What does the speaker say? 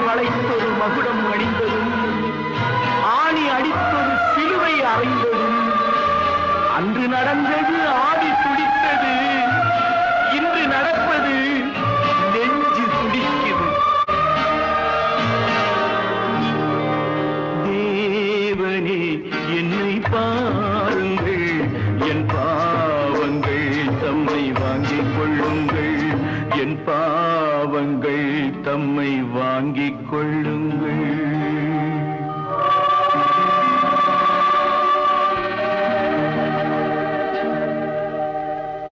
வளைத்தொரு மகுடம் அணிந்ததும் ஆணி அடித்தொரு சிலுவை அறைந்ததும் அன்று நடந்தது ஆடி துடித்தது இன்று நடப்பது நெஞ்சு துடிக்குது தேவனே என்னை பாருங்கள் என் பாவங்கள் தம்மை வாங்கிக் கொள்ளுங்கள் என் பாவங்கள் தம்மை வாங்கிக் கொள்ளுங்கள்